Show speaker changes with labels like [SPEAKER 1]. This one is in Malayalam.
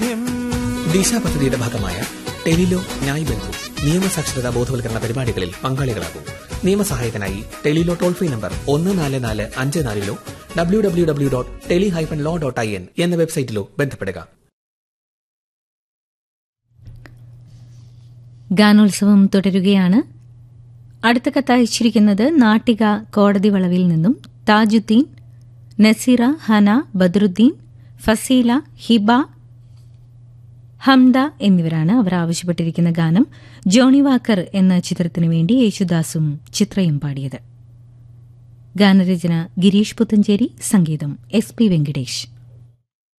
[SPEAKER 1] സാന്നിധ്യം
[SPEAKER 2] ദിശ പദ്ധതിയുടെ ഭാഗമായ ടെലിലോ ന്യായ് ബന്ധു നിയമസാക്ഷരതാ ബോധവൽക്കരണ പരിപാടികളിൽ പങ്കാളികളാകും നിയമസഹായത്തിനായി ടെലിലോ ടോൾ ഫ്രീ നമ്പർ ഒന്ന് നാല് നാല് അഞ്ച് നാലിലോ W W W dot tele hyphen law dot I N എന്ന വെബ്സൈറ്റിലോ ബന്ധപ്പെടുക
[SPEAKER 3] ഗാനോത്സവം തുടരുകയാണ് അടുത്ത കത്തയച്ചിരിക്കുന്നത് നാട്ടിക കോടതി വളവിൽ നിന്നും താജുദ്ദീൻ നസീറ ഹന ബദറുദ്ദീൻ ഫസീല ഹിബ ഹംദ എന്നിവരാണ് അവർ ആവശ്യപ്പെട്ടിരിക്കുന്ന ഗാനം ജോണി വാക്കർ എന്ന ചിത്രത്തിനു വേണ്ടി യേശുദാസും ചിത്രയും പാടിയത് ഗാനരചന ഗിരീഷ് പുത്തഞ്ചേരി സംഗീതം എസ് പി വെങ്കടേഷ്